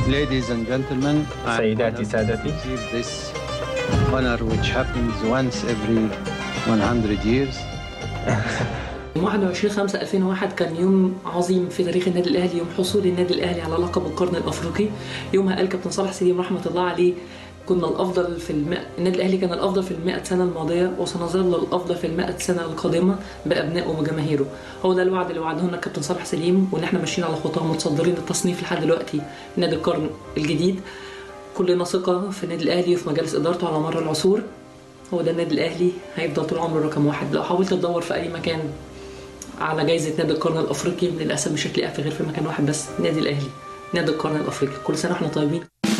Ladies and gentlemen, I'm سيداتي honored to سادتي receive this honor which happens once every 100 years. 21 5 2001 كان يوم عظيم في تاريخ النادي الاهلي يوم حصول النادي الاهلي على لقب القرن الافريقي يومها قال كابتن صالح سليم رحمه الله عليه كنا الافضل في الم... النادي الاهلي كان الافضل في المئة سنه الماضيه وسنظل الافضل في المئة سنه القادمه بابنائه وجماهيره هو ده الوعد اللي وعده لنا كابتن صالح سليم وان احنا ماشيين على خطاه متصدرين التصنيف لحد دلوقتي نادي القرن الجديد كلنا ثقه في النادي الاهلي وفي مجالس ادارته على مر العصور هو ده النادي الاهلي هيفضل طول عمره رقم واحد لو حاولت تدور في اي مكان على جائزة نادي القرن الأفريقي للأسف مش هتلاقيها في غير في مكان واحد بس نادي الأهلي نادي القرن الأفريقي كل سنة واحنا طيبين